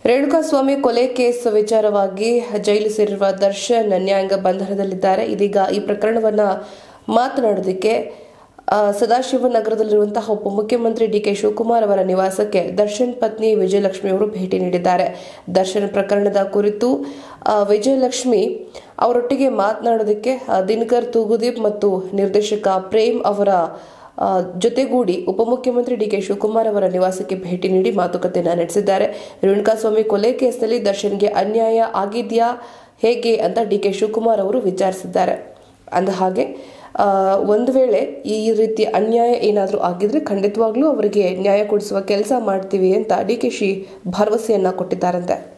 ರೇಣುಕಾಸ್ವಾಮಿ ಕೊಲೆ ಕೇಸ್ ವಿಚಾರವಾಗಿ ಜೈಲು ಸೇರಿರುವ ದರ್ಶನ್ ನ್ಯಾಯಾಂಗ ಬಂಧನದಲ್ಲಿದ್ದಾರೆ ಇದೀಗ ಈ ಪ್ರಕರಣವನ್ನ ಮಾತನಾಡೋದಕ್ಕೆ ಆ, ಸದಾಶಿವನಗರದಲ್ಲಿರುವಂತಹ ಉಪಮುಖ್ಯಮಂತ್ರಿ ಡಿಕೆ ಶಿವಕುಮಾರ್ ಅವರ ನಿವಾಸಕ್ಕೆ ದರ್ಶನ್ ಪತ್ನಿ ವಿಜಯಲಕ್ಷ್ಮಿ ಅವರು ಭೇಟಿ ನೀಡಿದ್ದಾರೆ ದರ್ಶನ್ ಪ್ರಕರಣದ ಕುರಿತು ಆ, ವಿಜಯಲಕ್ಷ್ಮಿ ಅವರೊಟ್ಟಿಗೆ ಮಾತನಾಡೋದಕ್ಕೆ ಆ, ದಿನಕರ್ ತೂಗುದೀಪ್ ಮತ್ತು ನಿರ್ದೇಶಕ ಪ್ರೇಮ್ ಅವರ ಆ, ಜೊತೆಗೂಡಿ ಉಪಮುಖ್ಯಮಂತ್ರಿ ಡಿಕೆ ಶಿವಕುಮಾರ್ ಅವರ ನಿವಾಸಕ್ಕೆ ಭೇಟಿ ನೀಡಿ ಮಾತುಕತೆಯನ್ನು ನಡೆಸಿದ್ದಾರೆ ರೇಣುಕಾಸ್ವಾಮಿ ಕೊಲೆ ಕೇಸ್ನಲ್ಲಿ ದರ್ಶನ್ಗೆ ಅನ್ಯಾಯ ಆಗಿದೆಯಾ ಹೇಗೆ ಅಂತ ಡಿಕೆ ಶಿವಕುಮಾರ್ ಅವರು ವಿಚಾರಿಸಿದ್ದಾರೆ ಅಂದ ಹಾಗೆ ಆ, ಒಂದು ವೇಳೆ ಈ ರೀತಿ ಅನ್ಯಾಯ ಏನಾದರೂ ಆಗಿದ್ರೆ ಖಂಡಿತವಾಗ್ಲೂ ಅವರಿಗೆ ನ್ಯಾಯ ಕೊಡಿಸುವ ಕೆಲಸ ಮಾಡ್ತೀವಿ ಅಂತ ಡಿ ಕೆ ಶಿ ಭರವಸೆಯನ್ನ ಕೊಟ್ಟಿದ್ದಾರಂತೆ